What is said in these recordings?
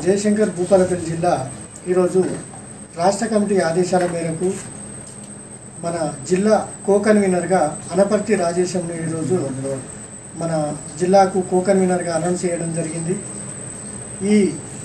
జయశంకర్ భూపాలపల్లి జిల్లా ఈరోజు రాష్ట్ర కమిటీ ఆదేశాల మేరకు మన జిల్లా కో కన్వీనర్గా అనపర్తి రాజేశంను ఈరోజు మన జిల్లాకు కో కన్వీనర్గా అనౌన్స్ చేయడం జరిగింది ఈ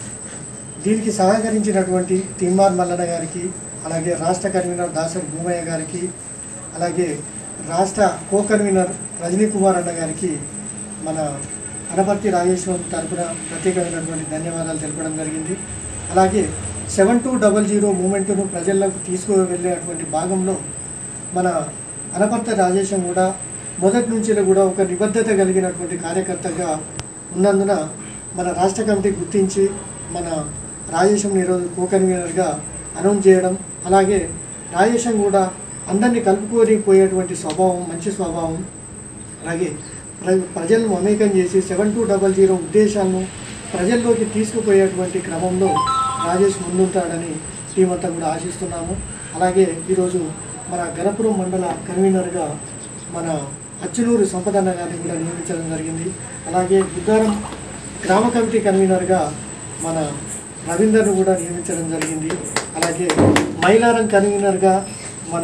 దీనికి సహకరించినటువంటి తిమ్మార్ మల్లన్న గారికి అలాగే రాష్ట్ర కన్వీనర్ దాసరి భూమయ్య గారికి అలాగే రాష్ట్ర కో కన్వీనర్ రజనీ కుమార్ అన్న గారికి మన అనపర్తి రాజేశ్వరం తరపున ప్రత్యేకమైనటువంటి ధన్యవాదాలు తెలపడం జరిగింది అలాగే సెవెన్ టూ డబల్ జీరో మూమెంట్ను ప్రజల్లోకి తీసుకువెళ్ళేటువంటి భాగంలో మన అనపర్తి రాజేశం కూడా మొదటి నుంచి కూడా ఒక నిబద్ధత కలిగినటువంటి కార్యకర్తగా ఉన్నందున మన రాష్ట్ర కమిటీ గుర్తించి మన రాజేశం ఈరోజు కో కన్వీనర్గా అనౌన్స్ చేయడం అలాగే రాజేశం కూడా అందరినీ కలుపుకొని పోయేటువంటి స్వభావం మంచి స్వభావం అలాగే ప్ర ప్రజలను మమేకం చేసి సెవెన్ టూ డబల్ జీరో ఉద్దేశాలను ప్రజల్లోకి తీసుకుపోయేటువంటి క్రమంలో రాజేష్ ముందుంటాడని టీం అంతా కూడా ఆశిస్తున్నాము అలాగే ఈరోజు మన గణపురం మండల కన్వీనర్గా మన అచ్చునూరు సంపదన్న గారిని కూడా నియమించడం జరిగింది అలాగే బుద్ధారం గ్రామ కమిటీ కన్వీనర్గా మన రవీందర్ను కూడా నియమించడం జరిగింది అలాగే మైలారం కన్వీనర్గా మన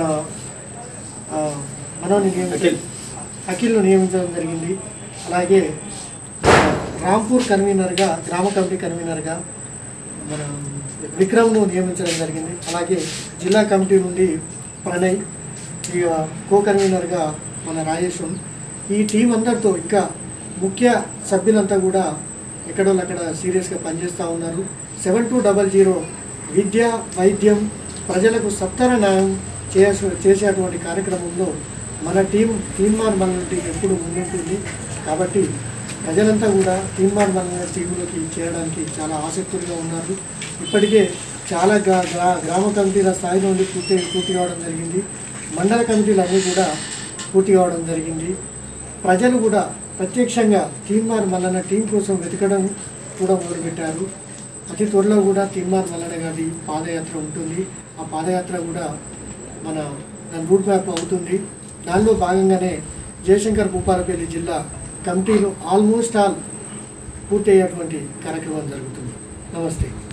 ఆ, మనోని నియమించడం అఖిల్ను నియమించడం జరిగింది అలాగే మన రాంపూర్ కన్వీనర్గా గ్రామ కమిటీ కన్వీనర్గా మన విక్రమ్ను నియమించడం జరిగింది అలాగే జిల్లా కమిటీ నుండి ప్రణయ్ ఇక కో కన్వీనర్గా మన రాజేశం ఈ టీం అందరితో ఇంకా ముఖ్య సభ్యులంతా కూడా ఎక్కడో అక్కడ సీరియస్గా పనిచేస్తూ ఉన్నారు సెవెన్ టూ డబల్ జీరో విద్య వైద్యం ప్రజలకు సత్వర న్యాయం చేసే చేసేటువంటి కార్యక్రమంలో మన టీం తీర్మాన్ మన టీం ఎప్పుడు ముందుంటుంది కాబట్టి ప్రజలంతా కూడా తీర్మాన్ మన టీంలోకి చేరడానికి చాలా ఆసక్తులుగా ఉన్నారు ఇప్పటికే చాలా గ్రా గ్రా గ్రామ కమిటీల స్థాయి నుండి పూర్తి పూర్తి కావడం జరిగింది మండల కమిటీలు అన్నీ కూడా పూర్తి కావడం జరిగింది ప్రజలు కూడా ప్రత్యక్షంగా తీర్మాన్ మల్లన్న టీం కోసం వెతకడం కూడా మొదలుపెట్టారు అతి త్వరలో కూడా తీర్మాన్ మల్లన్న గారి పాదయాత్ర ఉంటుంది ఆ పాదయాత్ర కూడా మన దాని రూట్ మ్యాప్ అవుతుంది దానిలో భాగంగానే జయశంకర్ భూపాలపల్లి జిల్లా కమిటీలు ఆల్మోస్ట్ ఆల్ పూర్తి అయ్యేటువంటి కార్యక్రమం జరుగుతుంది నమస్తే